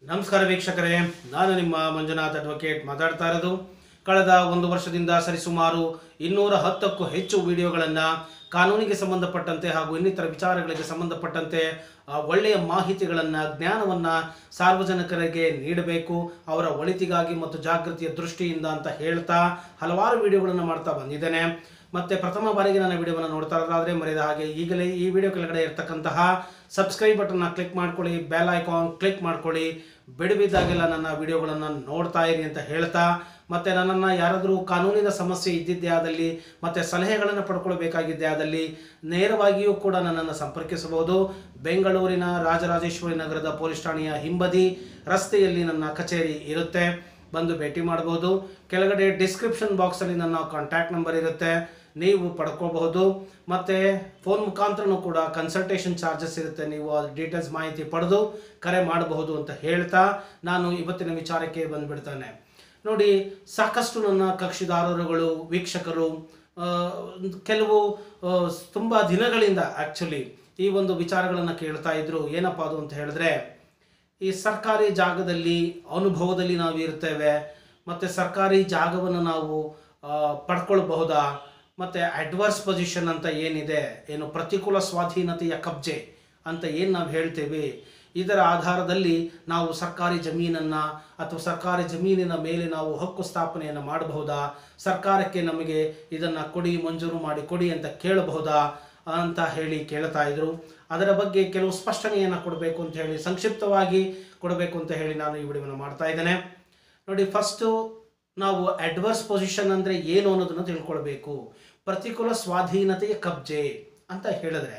ನಮಸ್ಕಾರ ವೀಕ್ಷಕರೇ ನಾನು ನಿಮ್ಮ ಮಂಜುನಾಥ್ ಅಡ್ವೊಕೇಟ್ ಮಾತಾಡ್ತಾ ಇರೋದು ಕಳೆದ ಒಂದು ವರ್ಷದಿಂದ ಸರಿಸುಮಾರು ಇನ್ನೂರ ಹತ್ತಕ್ಕೂ ಹೆಚ್ಚು ವಿಡಿಯೋಗಳನ್ನು ಕಾನೂನಿಗೆ ಸಂಬಂಧಪಟ್ಟಂತೆ ಹಾಗೂ ಇನ್ನಿತರ ವಿಚಾರಗಳಿಗೆ ಸಂಬಂಧಪಟ್ಟಂತೆ ಆ, ಒಳ್ಳೆಯ ಮಾಹಿತಿಗಳನ್ನು ಜ್ಞಾನವನ್ನು ಸಾರ್ವಜನಿಕರಿಗೆ ನೀಡಬೇಕು ಅವರ ಒಳಿತಿಗಾಗಿ ಮತ್ತು ಜಾಗೃತಿಯ ದೃಷ್ಟಿಯಿಂದ ಅಂತ ಹೇಳ್ತಾ ಹಲವಾರು ವಿಡಿಯೋಗಳನ್ನು ಮಾಡ್ತಾ ಬಂದಿದ್ದೇನೆ ಮತ್ತೆ ಪ್ರಥಮ ಬಾರಿಗೆ ನನ್ನ ವಿಡಿಯೋವನ್ನು ನೋಡ್ತಾ ಇರೋದಾದ್ರೆ ಮರೆಯದ ಹಾಗೆ ಈಗಲೇ ಈ ವಿಡಿಯೋ ಕೆಳಗಡೆ ಇರ್ತಕ್ಕಂತಹ ಸಬ್ಸ್ಕ್ರೈಬ್ ಬಟನ್ನ ಕ್ಲಿಕ್ ಮಾಡ್ಕೊಳ್ಳಿ ಬೆಲ್ ಐಕಾನ್ ಕ್ಲಿಕ್ ಮಾಡ್ಕೊಳ್ಳಿ ಬಿಡುವಿದ್ದಾಗೆಲ್ಲ ನನ್ನ ವಿಡಿಯೋಗಳನ್ನು ನೋಡ್ತಾ ಇರಿ ಅಂತ ಹೇಳ್ತಾ ಮತ್ತೆ ನನ್ನನ್ನು ಯಾರಾದರೂ ಕಾನೂನಿನ ಸಮಸ್ಯೆ ಇದ್ದಿದ್ದೇ ಆದಲ್ಲಿ ಮತ್ತೆ ಸಲಹೆಗಳನ್ನು ಪಡ್ಕೊಳ್ಬೇಕಾಗಿದ್ದೇ ಆದಲ್ಲಿ ನೇರವಾಗಿಯೂ ಕೂಡ ನನ್ನನ್ನು ಸಂಪರ್ಕಿಸಬಹುದು ಬೆಂಗಳೂರಿನ ರಾಜರಾಜೇಶ್ವರಿ ನಗರದ ಪೊಲೀಸ್ ಠಾಣೆಯ ಹಿಂಬದಿ ರಸ್ತೆಯಲ್ಲಿ ನನ್ನ ಕಚೇರಿ ಇರುತ್ತೆ ಬಂದು ಭೇಟಿ ಮಾಡಬಹುದು ಕೆಳಗಡೆ ಡಿಸ್ಕ್ರಿಪ್ಷನ್ ಬಾಕ್ಸಲ್ಲಿ ನನ್ನ ಕಾಂಟ್ಯಾಕ್ಟ್ ನಂಬರ್ ಇರುತ್ತೆ ನೀವು ಪಡ್ಕೋಬಹುದು ಮತ್ತು ಫೋನ್ ಮುಖಾಂತರನೂ ಕೂಡ ಕನ್ಸಲ್ಟೇಷನ್ ಚಾರ್ಜಸ್ ಇರುತ್ತೆ ನೀವು ಆ ಡೀಟೇಲ್ಸ್ ಮಾಹಿತಿ ಪಡೆದು ಕರೆ ಮಾಡಬಹುದು ಅಂತ ಹೇಳ್ತಾ ನಾನು ಇವತ್ತಿನ ವಿಚಾರಕ್ಕೆ ಬಂದುಬಿಡ್ತಾನೆ ನೋಡಿ ಸಾಕಷ್ಟು ನನ್ನ ಕಕ್ಷಿದಾರರುಗಳು ವೀಕ್ಷಕರು ಆ, ಕೆಲವು ತುಂಬ ದಿನಗಳಿಂದ ಆ್ಯಕ್ಚುಲಿ ಈ ಒಂದು ವಿಚಾರಗಳನ್ನು ಕೇಳ್ತಾ ಇದ್ರು ಏನಪ್ಪ ಅದು ಅಂತ ಹೇಳಿದ್ರೆ ಈ ಸರ್ಕಾರಿ ಜಾಗದಲ್ಲಿ ಅನುಭವದಲ್ಲಿ ನಾವು ಇರ್ತೇವೆ ಮತ್ತು ಸರ್ಕಾರಿ ಜಾಗವನ್ನು ನಾವು ಆ, ಪಡ್ಕೊಳ್ಬಹುದಾ ಮತ್ತು ಅಡ್ವರ್ಸ್ ಪೊಸಿಷನ್ ಅಂತ ಏನಿದೆ ಏನು ಪ್ರತಿಕೂಲ ಸ್ವಾಧೀನತೆಯ ಕಬ್ಜೆ ಅಂತ ಏನು ನಾವು ಹೇಳ್ತೇವೆ ಇದರ ಆಧಾರದಲ್ಲಿ ನಾವು ಸರ್ಕಾರಿ ಜಮೀನನ್ನು ಅಥವಾ ಸರ್ಕಾರಿ ಜಮೀನಿನ ಮೇಲೆ ನಾವು ಹಕ್ಕು ಸ್ಥಾಪನೆಯನ್ನು ಮಾಡಬಹುದಾ ಸರ್ಕಾರಕ್ಕೆ ನಮಗೆ ಇದನ್ನು ಕೊಡಿ ಮಂಜೂರು ಮಾಡಿ ಕೊಡಿ ಅಂತ ಕೇಳಬಹುದಾ ಅಂತ ಹೇಳಿ ಕೇಳ್ತಾ ಇದ್ರು ಅದರ ಬಗ್ಗೆ ಕೆಲವು ಸ್ಪಷ್ಟನೆಯನ್ನು ಕೊಡಬೇಕು ಅಂತ ಹೇಳಿ ಸಂಕ್ಷಿಪ್ತವಾಗಿ ಕೊಡಬೇಕು ಅಂತ ಹೇಳಿ ನಾನು ಈ ವಿಡಿಯೋವನ್ನು ಮಾಡ್ತಾ ಇದ್ದೇನೆ ನೋಡಿ ಫಸ್ಟು ನಾವು ಅಡ್ವರ್ಸ್ ಪೊಸಿಷನ್ ಅಂದರೆ ಏನು ಅನ್ನೋದನ್ನು ತಿಳ್ಕೊಳ್ಬೇಕು ಪ್ರತಿಕೂಲ ಸ್ವಾಧೀನತೆಯ ಕಬ್ಜೆ ಅಂತ ಹೇಳಿದ್ರೆ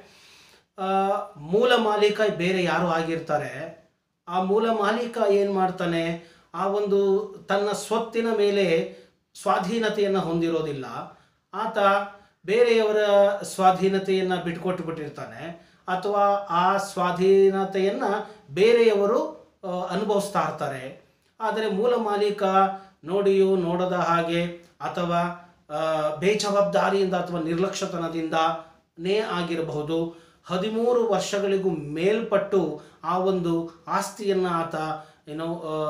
ಆ, ಮೂಲ ಮಾಲೀಕ ಬೇರೆ ಯಾರು ಆಗಿರ್ತಾರೆ ಆ ಮೂಲ ಮಾಲೀಕ ಏನು ಮಾಡ್ತಾನೆ ಆ ಒಂದು ತನ್ನ ಸ್ವತ್ತಿನ ಮೇಲೆ ಸ್ವಾಧೀನತೆಯನ್ನು ಹೊಂದಿರೋದಿಲ್ಲ ಆತ ಬೇರೆಯವರ ಸ್ವಾಧೀನತೆಯನ್ನು ಬಿಟ್ಕೊಟ್ಟು ಬಿಟ್ಟಿರ್ತಾನೆ ಅಥವಾ ಆ ಸ್ವಾಧೀನತೆಯನ್ನು ಬೇರೆಯವರು ಆ, ಅನುಭವಿಸ್ತಾ ಇರ್ತಾರೆ ಆದರೆ ಮೂಲ ಮಾಲೀಕ ನೋಡಿಯೂ ನೋಡದ ಹಾಗೆ ಅಥವಾ ಆ, ಬೇಜವಾಬ್ದಾರಿಯಿಂದ ಅಥವಾ ನಿರ್ಲಕ್ಷ್ಯತನದಿಂದನೇ ಆಗಿರಬಹುದು ಹದಿಮೂರು ವರ್ಷಗಳಿಗೂ ಮೇಲ್ಪಟ್ಟು ಆ ಒಂದು ಆಸ್ತಿಯನ್ನು ಆತ ಏನೋ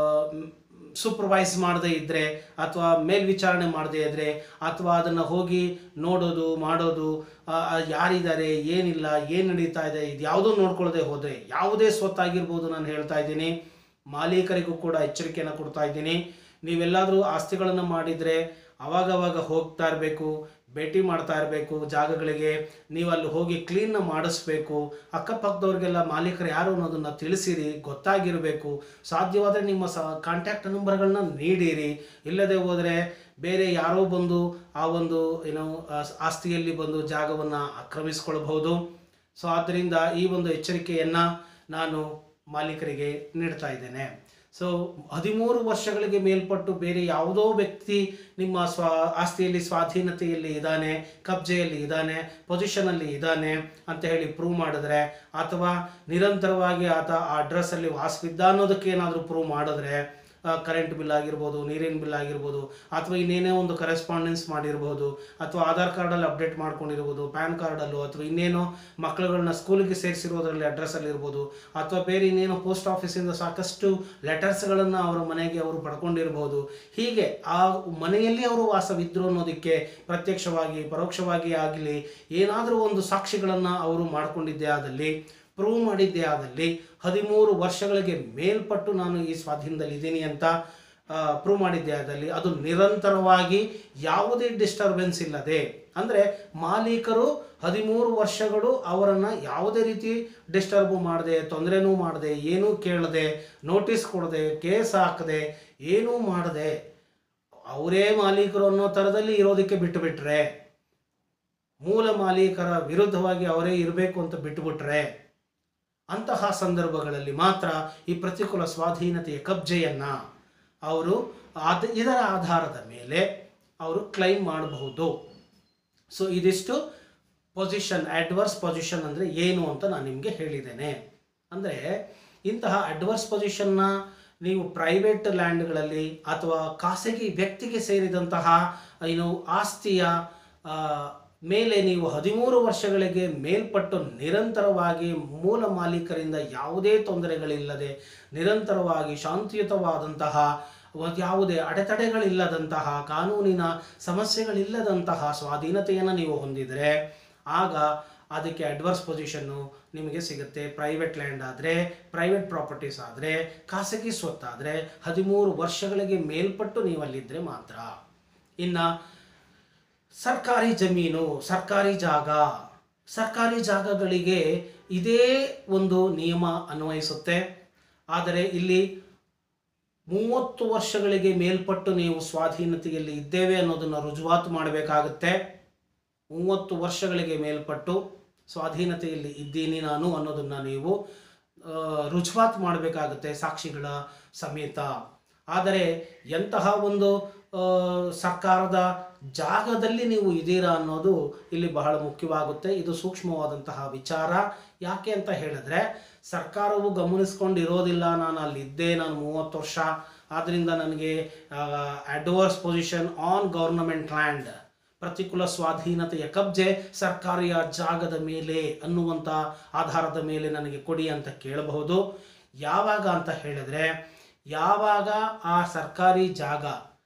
ಸೂಪರ್ವೈಸ್ ಮಾಡದೇ ಇದ್ದರೆ ಅಥವಾ ಮೇಲ್ವಿಚಾರಣೆ ಮಾಡದೇ ಇದ್ದರೆ ಅಥವಾ ಅದನ್ನು ಹೋಗಿ ನೋಡೋದು ಮಾಡೋದು ಆ, ಆ, ಯಾರಿದ್ದಾರೆ ಏನಿಲ್ಲ ಏನು ನಡೀತಾ ಇದೆ ಇದು ಯಾವುದೂ ನೋಡ್ಕೊಳ್ಳದೆ ಹೋದರೆ ಯಾವುದೇ ಸ್ವತ್ತಾಗಿರ್ಬೋದು ನಾನು ಹೇಳ್ತಾ ಇದ್ದೀನಿ ಮಾಲೀಕರಿಗೂ ಕೂಡ ಎಚ್ಚರಿಕೆಯನ್ನು ಕೊಡ್ತಾ ಇದ್ದೀನಿ ನೀವೆಲ್ಲಾದರೂ ಆಸ್ತಿಗಳನ್ನು ಮಾಡಿದರೆ ಅವಾಗವಾಗ ಹೋಗ್ತಾ ಇರಬೇಕು ಭೇಟಿ ಮಾಡ್ತಾ ಇರಬೇಕು ಜಾಗಗಳಿಗೆ ನೀವು ಅಲ್ಲಿ ಹೋಗಿ ಕ್ಲೀನ್ನ ಮಾಡಿಸ್ಬೇಕು ಅಕ್ಕಪಕ್ಕದವ್ರಿಗೆಲ್ಲ ಮಾಲೀಕರು ಯಾರು ಅನ್ನೋದನ್ನು ತಿಳಿಸಿರಿ ಗೊತ್ತಾಗಿರಬೇಕು ಸಾಧ್ಯವಾದರೆ ನಿಮ್ಮ ಸ ಕಾಂಟ್ಯಾಕ್ಟ್ ನಂಬರ್ಗಳನ್ನ ನೀಡಿರಿ ಇಲ್ಲದೆ ಹೋದರೆ ಬೇರೆ ಯಾರೋ ಬಂದು ಆ ಒಂದು ಏನೋ ಆಸ್- ಆಸ್ತಿಯಲ್ಲಿ ಬಂದು ಜಾಗವನ್ನು ಆಕ್ರಮಿಸ್ಕೊಳ್ಬಹುದು ಸೊ ಆದ್ದರಿಂದ ಈ ಒಂದು ಎಚ್ಚರಿಕೆಯನ್ನು ನಾನು ಮಾಲೀಕರಿಗೆ ನೀಡ್ತಾ ಇದ್ದೇನೆ ಸೊ ಹದಿಮೂರು ವರ್ಷಗಳಿಗೆ ಮೇಲ್ಪಟ್ಟು ಬೇರೆ ಯಾವುದೋ ವ್ಯಕ್ತಿ ನಿಮ್ಮ ಸ್ವ ಆಸ್ತಿಯಲ್ಲಿ ಸ್ವಾಧೀನತೆಯಲ್ಲಿ ಇದ್ದಾನೆ ಕಬ್ಜೆಯಲ್ಲಿ ಇದ್ದಾನೆ ಪೊಸಿಷನಲ್ಲಿ ಇದ್ದಾನೆ ಅಂತ ಹೇಳಿ ಪ್ರೂವ್ ಮಾಡಿದ್ರೆ ಅಥವಾ ನಿರಂತರವಾಗಿ ಆತ ಆ ಅಡ್ರೆಸ್ಸಲ್ಲಿ ವಾಸವಿದ್ದ ಅನ್ನೋದಕ್ಕೆ ಏನಾದರೂ ಪ್ರೂವ್ ಮಾಡಿದ್ರೆ ಕರೆಂಟ್ ಬಿಲ್ ಆಗಿರ್ಬೋದು ನೀರಿನ ಬಿಲ್ ಆಗಿರ್ಬೋದು ಅಥವಾ ಇನ್ನೇನೇ ಒಂದು ಕರೆಸ್ಪಾಂಡೆನ್ಸ್ ಮಾಡಿರ್ಬೋದು ಅಥವಾ ಆಧಾರ್ ಕಾರ್ಡಲ್ಲಿ ಅಪ್ಡೇಟ್ ಮಾಡ್ಕೊಂಡಿರ್ಬೋದು ಪ್ಯಾನ್ ಕಾರ್ಡಲ್ಲೋ ಅಥವಾ ಇನ್ನೇನೋ ಮಕ್ಕಳುಗಳನ್ನ ಸ್ಕೂಲಿಗೆ ಸೇರಿಸಿರೋದ್ರಲ್ಲಿ ಅಡ್ರೆಸ್ಸಲ್ಲಿ ಇರ್ಬೋದು ಅಥವಾ ಬೇರೆ ಇನ್ನೇನೋ ಪೋಸ್ಟ್ ಆಫೀಸಿಂದ ಸಾಕಷ್ಟು ಲೆಟರ್ಸ್ಗಳನ್ನು ಅವರ ಮನೆಗೆ ಅವರು ಪಡ್ಕೊಂಡಿರ್ಬೋದು ಹೀಗೆ ಆ ಮನೆಯಲ್ಲಿ ಅವರು ವಾಸವಿದ್ರು ಅನ್ನೋದಕ್ಕೆ ಪ್ರತ್ಯಕ್ಷವಾಗಿ ಪರೋಕ್ಷವಾಗಿ ಆಗಲಿ ಏನಾದರೂ ಒಂದು ಸಾಕ್ಷಿಗಳನ್ನು ಅವರು ಮಾಡಿಕೊಂಡಿದ್ದೇ ಆದಲ್ಲಿ ಪ್ರೂವ್ ಮಾಡಿದ್ದೇ ಆದಲ್ಲಿ ಹದಿಮೂರು ವರ್ಷಗಳಿಗೆ ಮೇಲ್ಪಟ್ಟು ನಾನು ಈ ಸ್ವಾಧೀನದಲ್ಲಿ ಇದ್ದೀನಿ ಅಂತ ಪ್ರೂವ್ ಮಾಡಿದ್ದೇ ಆದಲ್ಲಿ ಅದು ನಿರಂತರವಾಗಿ ಯಾವುದೇ ಡಿಸ್ಟರ್ಬೆನ್ಸ್ ಇಲ್ಲದೆ ಅಂದರೆ ಮಾಲೀಕರು ಹದಿಮೂರು ವರ್ಷಗಳು ಅವರನ್ನು ಯಾವುದೇ ರೀತಿ ಡಿಸ್ಟರ್ಬು ಮಾಡದೆ ತೊಂದರೆನೂ ಮಾಡದೆ ಏನೂ ಕೇಳದೆ ನೋಟಿಸ್ ಕೊಡದೆ ಕೇಸ್ ಹಾಕದೆ ಏನೂ ಮಾಡದೆ ಅವರೇ ಮಾಲೀಕರು ಅನ್ನೋ ಥರದಲ್ಲಿ ಇರೋದಕ್ಕೆ ಬಿಟ್ಟುಬಿಟ್ರೆ ಮೂಲ ಮಾಲೀಕರ ವಿರುದ್ಧವಾಗಿ ಅವರೇ ಇರಬೇಕು ಅಂತ ಬಿಟ್ಟುಬಿಟ್ರೆ ಅಂತಹ ಸಂದರ್ಭಗಳಲ್ಲಿ ಮಾತ್ರ ಈ ಪ್ರತಿಕೂಲ ಸ್ವಾಧೀನತೆಯ ಕಬ್ಜೆಯನ್ನು ಅವರು ಅದ ಇದರ ಆಧಾರದ ಮೇಲೆ ಅವರು ಕ್ಲೈಮ್ ಮಾಡಬಹುದು ಸೊ ಇದಿಷ್ಟು ಪೊಸಿಷನ್ ಅಡ್ವರ್ಸ್ ಪೊಸಿಷನ್ ಅಂದರೆ ಏನು ಅಂತ ನಾನು ನಿಮಗೆ ಹೇಳಿದ್ದೇನೆ ಅಂದರೆ ಇಂತಹ ಅಡ್ವರ್ಸ್ ಪೊಸಿಷನ್ನ ನೀವು ಪ್ರೈವೇಟ್ ಲ್ಯಾಂಡ್ಗಳಲ್ಲಿ ಅಥವಾ ಖಾಸಗಿ ವ್ಯಕ್ತಿಗೆ ಸೇರಿದಂತಹ ಏನು ಆಸ್ತಿಯ ಆ, ಮೇಲೆ ನೀವು ಹದಿಮೂರು ವರ್ಷಗಳಿಗೆ ಮೇಲ್ಪಟ್ಟು ನಿರಂತರವಾಗಿ ಮೂಲ ಮಾಲೀಕರಿಂದ ಯಾವುದೇ ತೊಂದರೆಗಳಿಲ್ಲದೆ ನಿರಂತರವಾಗಿ ಶಾಂತಿಯುತವಾದಂತಹ ಒಂದು ಯಾವುದೇ ಅಡೆತಡೆಗಳಿಲ್ಲದಂತಹ ಕಾನೂನಿನ ಸಮಸ್ಯೆಗಳಿಲ್ಲದಂತಹ ಸ್ವಾಧೀನತೆಯನ್ನು ನೀವು ಹೊಂದಿದರೆ ಆಗ ಅದಕ್ಕೆ ಅಡ್ವರ್ಸ್ ಪೊಸಿಷನ್ನು ನಿಮಗೆ ಸಿಗುತ್ತೆ ಪ್ರೈವೇಟ್ ಲ್ಯಾಂಡ್ ಆದರೆ ಪ್ರೈವೇಟ್ ಪ್ರಾಪರ್ಟೀಸ್ ಆದರೆ ಖಾಸಗಿ ಸ್ವತ್ತಾದರೆ ಹದಿಮೂರು ವರ್ಷಗಳಿಗೆ ಮೇಲ್ಪಟ್ಟು ನೀವು ಅಲ್ಲಿದ್ದರೆ ಮಾತ್ರ ಇನ್ನು ಸರ್ಕಾರಿ ಜಮೀನು ಸರ್ಕಾರಿ ಜಾಗ ಸರ್ಕಾರಿ ಜಾಗಗಳಿಗೆ ಇದೇ ಒಂದು ನಿಯಮ ಅನ್ವಯಿಸುತ್ತೆ ಆದರೆ ಇಲ್ಲಿ ಮೂವತ್ತು ವರ್ಷಗಳಿಗೆ ಮೇಲ್ಪಟ್ಟು ನೀವು ಸ್ವಾಧೀನತೆಯಲ್ಲಿ ಇದ್ದೇವೆ ಅನ್ನೋದನ್ನು ರುಜುವಾತು ಮಾಡಬೇಕಾಗುತ್ತೆ ಮೂವತ್ತು ವರ್ಷಗಳಿಗೆ ಮೇಲ್ಪಟ್ಟು ಸ್ವಾಧೀನತೆಯಲ್ಲಿ ಇದ್ದೀನಿ ನಾನು ಅನ್ನೋದನ್ನು ನೀವು ಆ, ರುಜುವಾತು ಮಾಡಬೇಕಾಗುತ್ತೆ ಸಾಕ್ಷಿಗಳ ಸಮೇತ ಆದರೆ ಎಂತಹ ಒಂದು ಆ, ಸರ್ಕಾರದ ಜಾಗದಲ್ಲಿ ನೀವು ಇದ್ದೀರಾ ಅನ್ನೋದು ಇಲ್ಲಿ ಬಹಳ ಮುಖ್ಯವಾಗುತ್ತೆ ಇದು ಸೂಕ್ಷ್ಮವಾದಂತಹ ವಿಚಾರ ಯಾಕೆ ಅಂತ ಹೇಳಿದ್ರೆ ಸರ್ಕಾರವು ಗಮನಿಸ್ಕೊಂಡಿರೋದಿಲ್ಲ ನಾನು ಅಲ್ಲಿದ್ದೆ ನಾನು ಮೂವತ್ತು ವರ್ಷ ಆದ್ದರಿಂದ ನನಗೆ adverse position on government land ಪ್ರತಿಕೂಲ ಸ್ವಾಧೀನತೆಯ ಕಬ್ಜೆ ಸರ್ಕಾರಿಯ ಜಾಗದ ಮೇಲೆ ಅನ್ನುವಂಥ ಆಧಾರದ ಮೇಲೆ ನನಗೆ ಕೊಡಿ ಅಂತ ಕೇಳಬಹುದು ಯಾವಾಗ ಅಂತ ಹೇಳಿದ್ರೆ ಯಾವಾಗ ಆ ಸರ್ಕಾರಿ ಜಾಗ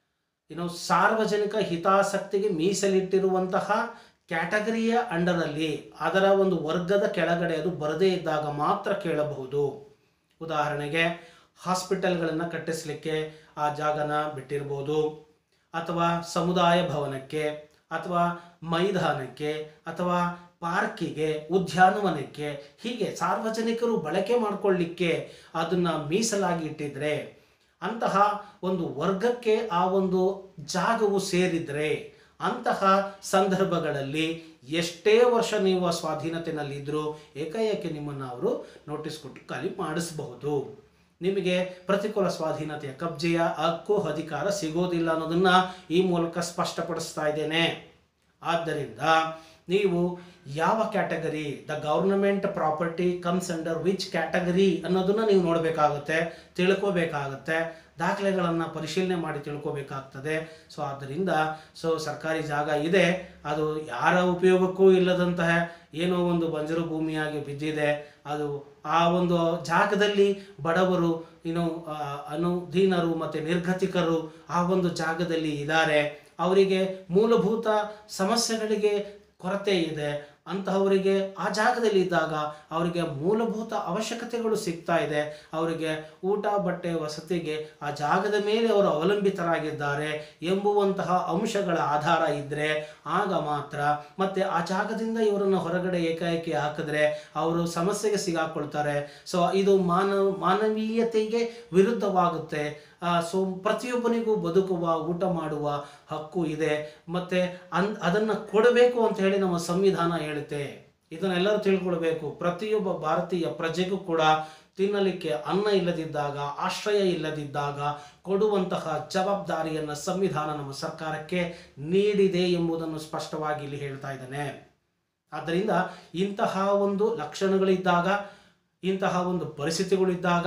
ಏನು ಸಾರ್ವಜನಿಕ ಹಿತಾಸಕ್ತಿಗೆ ಮೀಸಲಿಟ್ಟಿರುವಂತಹ ಕ್ಯಾಟಗರಿಯ ಅಂಡರಲ್ಲಿ ಅದರ ಒಂದು ವರ್ಗದ ಕೆಳಗಡೆ ಅದು ಬರದೇ ಇದ್ದಾಗ ಮಾತ್ರ ಕೇಳಬಹುದು ಉದಾಹರಣೆಗೆ ಹಾಸ್ಪಿಟಲ್ಗಳನ್ನು ಕಟ್ಟಿಸಲಿಕ್ಕೆ ಆ ಜಾಗನ ಬಿಟ್ಟಿರ್ಬೋದು ಅಥವಾ ಸಮುದಾಯ ಭವನಕ್ಕೆ ಅಥವಾ ಮೈದಾನಕ್ಕೆ ಅಥವಾ ಪಾರ್ಕಿಗೆ ಉದ್ಯಾನವನಕ್ಕೆ ಹೀಗೆ ಸಾರ್ವಜನಿಕರು ಬಳಕೆ ಮಾಡಿಕೊಳ್ಳಿಕ್ಕೆ ಅದನ್ನು ಮೀಸಲಾಗಿ ಇಟ್ಟಿದ್ರೆ ಅಂತಹ ಒಂದು ವರ್ಗಕ್ಕೆ ಆ ಒಂದು ಜಾಗವು ಸೇರಿದರೆ ಅಂತಹ ಸಂದರ್ಭಗಳಲ್ಲಿ ಎಷ್ಟೇ ವರ್ಷ ನೀವು ಆ ಸ್ವಾಧೀನತೆಯಲ್ಲಿದ್ದರೂ ಏಕಾಏಕಿ ನಿಮ್ಮನ್ನು ಅವರು ನೋಟಿಸ್ ಕೊಟ್ಟು ಖಾಲಿ ಮಾಡಿಸಬಹುದು ನಿಮಗೆ ಪ್ರತಿಕೂಲ ಸ್ವಾಧೀನತೆಯ ಕಬ್ಜೆಯ ಹಕ್ಕು ಅಧಿಕಾರ ಸಿಗೋದಿಲ್ಲ ಅನ್ನೋದನ್ನ ಈ ಮೂಲಕ ಸ್ಪಷ್ಟಪಡಿಸ್ತಾ ಇದ್ದೇನೆ ಆದ್ದರಿಂದ ನೀವು ಯಾವ category the government property comes under which category ಅನ್ನೋದನ್ನ ನೀವು ನೋಡಬೇಕಾಗುತ್ತೆ ತಿಳ್ಕೋಬೇಕಾಗುತ್ತೆ ದಾಖಲೆಗಳನ್ನು ಪರಿಶೀಲನೆ ಮಾಡಿ ತಿಳ್ಕೋಬೇಕಾಗ್ತದೆ ಸೊ ಆದ್ದರಿಂದ ಸೊ ಸರ್ಕಾರಿ ಜಾಗ ಇದೆ ಅದು ಯಾರ ಉಪಯೋಗಕ್ಕೂ ಇಲ್ಲದಂತಹ ಏನೋ ಒಂದು ಬಂಜರು ಭೂಮಿಯಾಗಿ ಬಿದ್ದಿದೆ ಅದು ಆ ಒಂದು ಜಾಗದಲ್ಲಿ ಬಡವರು ಏನು ಆ, ಅನುದೀನರು ಮತ್ತು ನಿರ್ಗತಿಕರು ಆ ಒಂದು ಜಾಗದಲ್ಲಿ ಇದ್ದಾರೆ ಅವರಿಗೆ ಮೂಲಭೂತ ಸಮಸ್ಯೆಗಳಿಗೆ ಕೊರತೆ ಇದೆ ಅಂತಹವರಿಗೆ ಆ ಜಾಗದಲ್ಲಿ ಇದ್ದಾಗ ಅವರಿಗೆ ಮೂಲಭೂತ ಅವಶ್ಯಕತೆಗಳು ಸಿಗ್ತಾ ಇದೆ ಅವರಿಗೆ ಊಟ ಬಟ್ಟೆ ವಸತಿಗೆ ಆ ಜಾಗದ ಮೇಲೆ ಅವರು ಅವಲಂಬಿತರಾಗಿದ್ದಾರೆ ಎಂಬುವಂತಹ ಅಂಶಗಳ ಆಧಾರ ಇದ್ದರೆ ಆಗ ಮಾತ್ರ ಮತ್ತೆ ಆ ಜಾಗದಿಂದ ಇವರನ್ನು ಹೊರಗಡೆ ಏಕಾಏಕಿ ಹಾಕಿದ್ರೆ ಅವರು ಸಮಸ್ಯೆಗೆ ಸಿಗಾಕೊಳ್ತಾರೆ ಸೊ ಇದು ಮಾನವ ಮಾನವೀಯತೆಗೆ ವಿರುದ್ಧವಾಗುತ್ತೆ ಸೊ ಪ್ರತಿಯೊಬ್ಬನಿಗೂ ಬದುಕುವ ಊಟ ಮಾಡುವ ಹಕ್ಕು ಇದೆ ಮತ್ತೆ ಅನ್ ಅದನ್ನು ಕೊಡಬೇಕು ಅಂತ ಹೇಳಿ ನಮ್ಮ ಸಂವಿಧಾನ ಹೇಳುತ್ತೆ ಇದನ್ನೆಲ್ಲರೂ ತಿಳ್ಕೊಳ್ಬೇಕು ಪ್ರತಿಯೊಬ್ಬ ಭಾರತೀಯ ಪ್ರಜೆಗೂ ಕೂಡ ತಿನ್ನಲಿಕ್ಕೆ ಅನ್ನ ಇಲ್ಲದಿದ್ದಾಗ ಆಶ್ರಯ ಇಲ್ಲದಿದ್ದಾಗ ಕೊಡುವಂತಹ ಜವಾಬ್ದಾರಿಯನ್ನು ಸಂವಿಧಾನ ನಮ್ಮ ಸರ್ಕಾರಕ್ಕೆ ನೀಡಿದೆ ಎಂಬುದನ್ನು ಸ್ಪಷ್ಟವಾಗಿ ಇಲ್ಲಿ ಹೇಳ್ತಾ ಇದ್ದಾನೆ ಆದ್ದರಿಂದ ಇಂತಹ ಒಂದು ಲಕ್ಷಣಗಳಿದ್ದಾಗ ಇಂತಹ ಒಂದು ಪರಿಸ್ಥಿತಿಗಳಿದ್ದಾಗ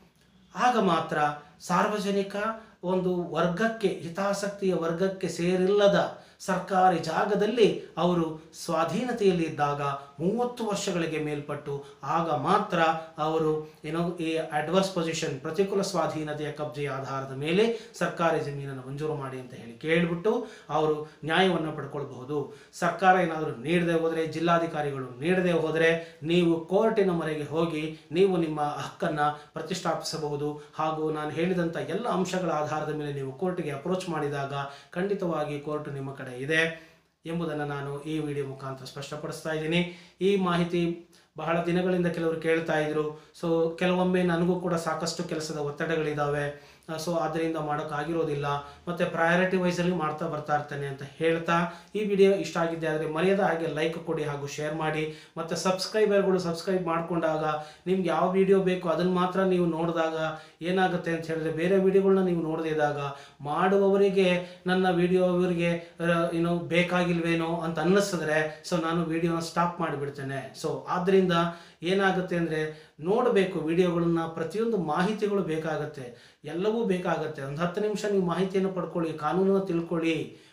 ಆಗ ಮಾತ್ರ ಸಾರ್ವಜನಿಕ ಒಂದು ವರ್ಗಕ್ಕೆ ಹಿತಾಸಕ್ತಿಯ ವರ್ಗಕ್ಕೆ ಸೇರಿಲ್ಲದ ಸರ್ಕಾರಿ ಜಾಗದಲ್ಲಿ ಅವರು ಸ್ವಾಧೀನತೆಯಲ್ಲಿ ಇದ್ದಾಗ ಮೂವತ್ತು ವರ್ಷಗಳಿಗೆ ಮೇಲ್ಪಟ್ಟು ಆಗ ಮಾತ್ರ ಅವರು ಏನೋ ಈ ಅಡ್ವರ್ಸ್ ಪೊಸಿಷನ್ ಪ್ರತಿಕೂಲ ಸ್ವಾಧೀನತೆಯ ಕಬ್ಜೆಯ ಆಧಾರದ ಮೇಲೆ ಸರ್ಕಾರಿ ಜಮೀನನ್ನು ಮಂಜೂರು ಮಾಡಿ ಅಂತ ಹೇಳಿ ಕೇಳಿಬಿಟ್ಟು ಅವರು ನ್ಯಾಯವನ್ನು ಪಡ್ಕೊಳ್ಬಹುದು ಸರ್ಕಾರ ಏನಾದರೂ ನೀಡದೆ ಹೋದರೆ ಜಿಲ್ಲಾಧಿಕಾರಿಗಳು ನೀಡದೆ ಹೋದರೆ ನೀವು ಕೋರ್ಟಿನ ಮೊರೆಗೆ ಹೋಗಿ ನೀವು ನಿಮ್ಮ ಹಕ್ಕನ್ನು ಪ್ರತಿಷ್ಠಾಪಿಸಬಹುದು ಹಾಗೂ ನಾನು ಹೇಳಿದಂಥ ಎಲ್ಲ ಅಂಶಗಳ ಆಧಾರದ ಮೇಲೆ ನೀವು ಕೋರ್ಟ್ಗೆ ಅಪ್ರೋಚ್ ಮಾಡಿದಾಗ ಖಂಡಿತವಾಗಿ ಕೋರ್ಟ್ ನಿಮ್ಮ ಕಡೆ ಇದೆ ಎಂಬುದನ್ನು ನಾನು ಈ ವಿಡಿಯೋ ಮುಖಾಂತರ ಸ್ಪಷ್ಟಪಡಿಸ್ತಾ ಇದ್ದೀನಿ ಈ ಮಾಹಿತಿ ಬಹಳ ದಿನಗಳಿಂದ ಕೆಲವರು ಕೇಳ್ತಾ ಇದ್ರು ಸೊ ಕೆಲವೊಮ್ಮೆ ನನಗೂ ಕೂಡ ಸಾಕಷ್ಟು ಕೆಲಸದ ಒತ್ತಡಗಳಿದ್ದಾವೆ ಸೊ ಅದರಿಂದ ಮಾಡೋಕ್ಕಾಗಿರೋದಿಲ್ಲ ಮತ್ತು ಪ್ರಯಾರಿಟಿ ವೈಸಲ್ಲಿ ಮಾಡ್ತಾ ಬರ್ತಾ ಇರ್ತೇನೆ ಅಂತ ಹೇಳ್ತಾ ಈ ವಿಡಿಯೋ ಇಷ್ಟ ಆಗಿದ್ದೆ ಆದರೆ ಮರ್ಯಾದ ಹಾಗೆ ಲೈಕ್ ಕೊಡಿ ಹಾಗೂ ಶೇರ್ ಮಾಡಿ ಮತ್ತು ಸಬ್ಸ್ಕ್ರೈಬರ್ಗಳು ಸಬ್ಸ್ಕ್ರೈಬ್ ಮಾಡಿಕೊಂಡಾಗ ನಿಮ್ಗೆ ಯಾವ ವಿಡಿಯೋ ಬೇಕು ಅದನ್ನು ಮಾತ್ರ ನೀವು ನೋಡಿದಾಗ ಏನಾಗುತ್ತೆ ಅಂತ ಹೇಳಿದ್ರೆ ಬೇರೆ ವಿಡಿಯೋಗಳನ್ನ ನೀವು ನೋಡದೇ ಇದ್ದಾಗ ಮಾಡುವವರಿಗೆ ನನ್ನ ವಿಡಿಯೋ ಅವರಿಗೆ ಏನು ಬೇಕಾಗಿಲ್ವೇನೋ ಅಂತ ಅನ್ನಿಸಿದ್ರೆ ಸೊ ನಾನು ವಿಡಿಯೋನ ಸ್ಟಾಪ್ ಮಾಡಿಬಿಡ್ತೇನೆ ಸೊ ಆದ್ದರಿಂದ ಏನಾಗುತ್ತೆ ಅಂದರೆ ನೋಡಬೇಕು ವಿಡಿಯೋಗಳನ್ನ ಪ್ರತಿಯೊಂದು ಮಾಹಿತಿಗಳು ಬೇಕಾಗುತ್ತೆ ಎಲ್ಲವೂ ಬೇಕಾಗುತ್ತೆ ಒಂದು ಹತ್ತು ನಿಮಿಷ ನೀವು ಮಾಹಿತಿಯನ್ನು ಪಡ್ಕೊಳ್ಳಿ ಕಾನೂನನ್ನು ತಿಳ್ಕೊಳ್ಳಿ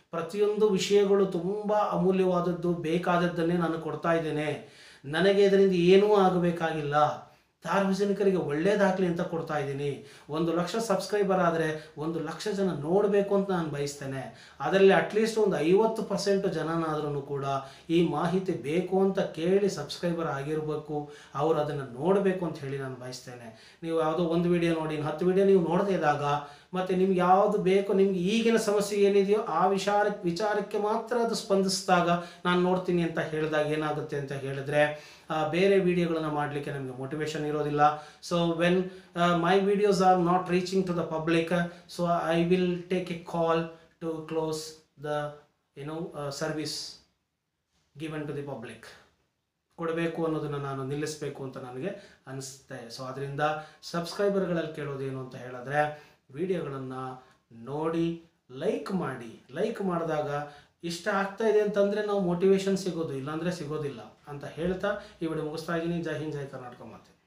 ಪ್ರತಿಯೊಂದು ವಿಷಯಗಳು ತುಂಬ ಅಮೂಲ್ಯವಾದದ್ದು ಬೇಕಾದದ್ದನ್ನೇ ನಾನು ಕೊಡ್ತಾ ಇದ್ದೇನೆ ನನಗೆ ಇದರಿಂದ ಏನೂ ಆಗಬೇಕಾಗಿಲ್ಲ ಸಾರ್ವಜನಿಕರಿಗೆ ಒಳ್ಳೇದಾಗಲಿ ಅಂತ ಕೊಡ್ತಾ ಇದ್ದೀನಿ ಒಂದು ಲಕ್ಷ ಸಬ್ಸ್ಕ್ರೈಬರ್ ಆದರೆ ಒಂದು ಲಕ್ಷ ಜನ ನೋಡಬೇಕು ಅಂತ ನಾನು ಬಯಸ್ತೇನೆ ಅದರಲ್ಲಿ ಅಟ್ಲೀಸ್ಟ್ ಒಂದು ಐವತ್ತು ಪರ್ಸೆಂಟ್ ಜನನಾದ್ರೂ ಕೂಡ ಈ ಮಾಹಿತಿ ಬೇಕು ಅಂತ ಕೇಳಿ ಸಬ್ಸ್ಕ್ರೈಬರ್ ಆಗಿರಬೇಕು ಅವರು ಅದನ್ನು ನೋಡಬೇಕು ಅಂತ ಹೇಳಿ ನಾನು ಬಯಸ್ತೇನೆ ನೀವು ಯಾವುದೋ ಒಂದು ವಿಡಿಯೋ ನೋಡಿ ಇನ್ನು ಹತ್ತು ವಿಡಿಯೋ ನೀವು ನೋಡದೇ ಇದ್ದಾಗ ಮತ್ತು ನಿಮ್ಗೆ ಯಾವುದು ಬೇಕು ನಿಮ್ಗೆ ಈಗಿನ ಸಮಸ್ಯೆ ಏನಿದೆಯೋ ಆ ವಿಚಾರ ವಿಚಾರಕ್ಕೆ ಮಾತ್ರ ಅದು ಸ್ಪಂದಿಸಿದಾಗ ನಾನು ನೋಡ್ತೀನಿ ಅಂತ ಹೇಳಿದಾಗ ಏನಾಗುತ್ತೆ ಅಂತ ಹೇಳಿದ್ರೆ ಆ, ಬೇರೆ ವಿಡಿಯೋಗಳನ್ನು ಮಾಡಲಿಕ್ಕೆ ನಮಗೆ ಮೋಟಿವೇಶನ್ ಇರೋದಿಲ್ಲ so when my videos are not reaching to the public so I will take a call to close the ಏನೋ service given to the public ಕೊಡಬೇಕು ಅನ್ನೋದನ್ನು ನಾನು ನಿಲ್ಲಿಸಬೇಕು ಅಂತ ನನಗೆ ಅನಿಸುತ್ತೆ ಸೊ ಅದರಿಂದ ಸಬ್ಸ್ಕ್ರೈಬರ್ಗಳಲ್ಲಿ ಕೇಳೋದೇನು ಅಂತ ಹೇಳಿದ್ರೆ ವಿಡಿಯೋಗಳನ್ನು ನೋಡಿ ಲೈಕ್ ಮಾಡಿ ಲೈಕ್ ಮಾಡಿದಾಗ ಇಷ್ಟ ಆಗ್ತಾ ಇದೆ ಅಂತಂದರೆ ನಾವು ಮೋಟಿವೇಶನ್ ಸಿಗೋದು ಇಲ್ಲಾಂದರೆ ಸಿಗೋದಿಲ್ಲ ಅಂತ ಹೇಳ್ತಾ ಈ ವಿಡಿಯೋ ಮುಗಿಸ್ತಾ ಇದ್ದೀನಿ ಜೈ ಹಿಂದ್ ಜೈ ಕರ್ನಾಟಕ ಮಾತೆ